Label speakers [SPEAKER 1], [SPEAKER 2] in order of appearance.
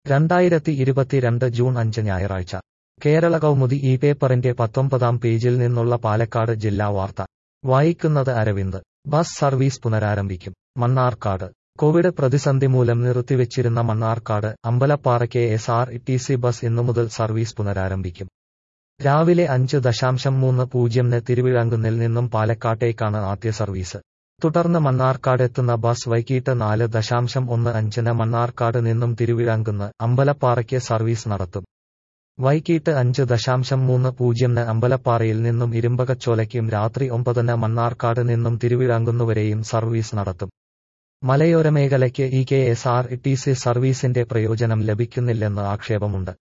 [SPEAKER 1] രണ്ടായിരത്തി ഇരുപത്തിരണ്ട് ജൂൺ അഞ്ച് ഞായറാഴ്ച കേരള കൗമുദി ഈ പേപ്പറിന്റെ പത്തൊമ്പതാം പേജിൽ നിന്നുള്ള പാലക്കാട് ജില്ലാ വാർത്ത വായിക്കുന്നത് അരവിന്ദ് ബസ് സർവീസ് പുനരാരംഭിക്കും മണ്ണാർക്കാട് കോവിഡ് പ്രതിസന്ധി മൂലം നിർത്തിവെച്ചിരുന്ന Mannarkkad Ambalappara K S R T C bus ഇന്നു മുതൽ സർവീസ് പുനരാരംഭിക്കും രാവിലെ അഞ്ച് ദശാംശം മൂന്ന് പൂജ്യംന് തിരുവിഴാങ്കുന്നിൽ നിന്നും പാലക്കാട്ടേക്കാണ് ആദ്യ സർവീസ് തുടർന്ന് മണ്ണാർക്കാട് എത്തുന്ന ബസ് വൈകിട്ട് നാല് ദശാംശം ഒന്ന് അഞ്ചിന് മണ്ണാർക്കാട് നിന്നും തിരുവിഴാങ്കുന്ന് അമ്പലപ്പാറയ്ക്ക് സർവീസ് നടത്തും വൈകിട്ട് അഞ്ച് ദശാംശം മൂന്ന് പൂജ്യംന് അമ്പലപ്പാറയിൽ നിന്നും ഇരുമ്പകച്ചോലയ്ക്കും രാത്രി ഒമ്പതിന് മണ്ണാർക്കാട് നിന്നും തിരുവിഴാങ്കുന്നുവരെയും സർവീസ് നടത്തും മലയോര മേഖലയ്ക്ക് ഈ K S R T C സർവീസിന്റെ പ്രയോജനം ലഭിക്കുന്നില്ലെന്ന് ആക്ഷേപമുണ്ട്